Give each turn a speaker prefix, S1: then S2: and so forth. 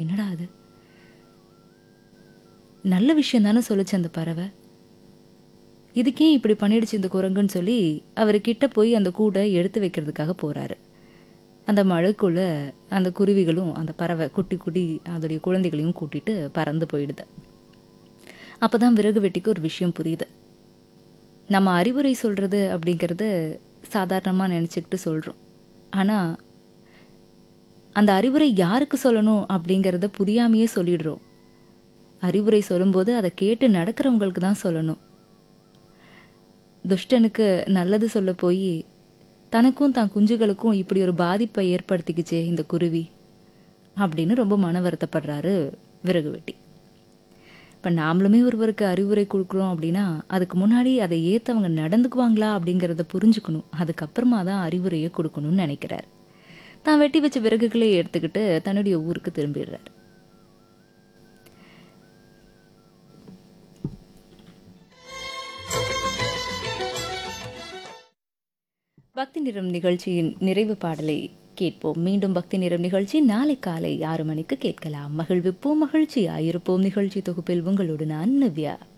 S1: என்னடா அது நல்ல விஷயம் தானே சொல்லுச்சு அந்த பறவை இதுக்கே இப்படி பண்ணிடுச்சு இந்த குரங்குன்னு சொல்லி அவர் கிட்ட போய் அந்த கூடை எடுத்து வைக்கிறதுக்காக போறாரு அந்த மழைக்குள்ள அந்த குருவிகளும் அந்த பறவை குட்டி குட்டி அதோடைய குழந்தைகளையும் கூட்டிட்டு பறந்து போயிடுது அப்பதான் விறகு வெட்டிக்கு ஒரு விஷயம் புரியுது நம்ம அறிவுரை சொல்றது அப்படிங்கிறது சாதாரணமாக நினச்சிக்கிட்டு சொல்கிறோம் ஆனால் அந்த அறிவுரை யாருக்கு சொல்லணும் அப்படிங்கிறத புரியாமையே சொல்லிடுறோம் அறிவுரை சொல்லும்போது அதை கேட்டு நடக்கிறவங்களுக்கு தான் சொல்லணும் துஷ்டனுக்கு நல்லது சொல்ல போய் தனக்கும் தான் குஞ்சுகளுக்கும் இப்படி ஒரு பாதிப்பை ஏற்படுத்திக்கிச்சே இந்த குருவி அப்படின்னு ரொம்ப மன வருத்தப்படுறாரு விறகு வெட்டி இப்போ நாமளுமே ஒருவருக்கு அறிவுரை கொடுக்குறோம் அப்படின்னா அதுக்கு முன்னாடி அதை ஏற்றவங்க நடந்துக்குவாங்களா அப்படிங்கிறத புரிஞ்சுக்கணும் அதுக்கப்புறமா தான் அறிவுரையை கொடுக்கணும்னு நினைக்கிறார் தான் வெட்டி வச்ச விறகுகளை எடுத்துக்கிட்டு தன்னுடைய ஊருக்கு திரும்பிடுறார் பக்தி நிறம் நிகழ்ச்சியின் நிறைவு பாடலை கேட்போம் மீண்டும் பக்தி நிறம் நிகழ்ச்சி நாளை காலை ஆறு மணிக்கு கேட்கலாம் மகிழ்விப்போம் மகிழ்ச்சியாயிருப்போம் நிகழ்ச்சி தொகுப்பில் உங்களோடு நான் நவ்யா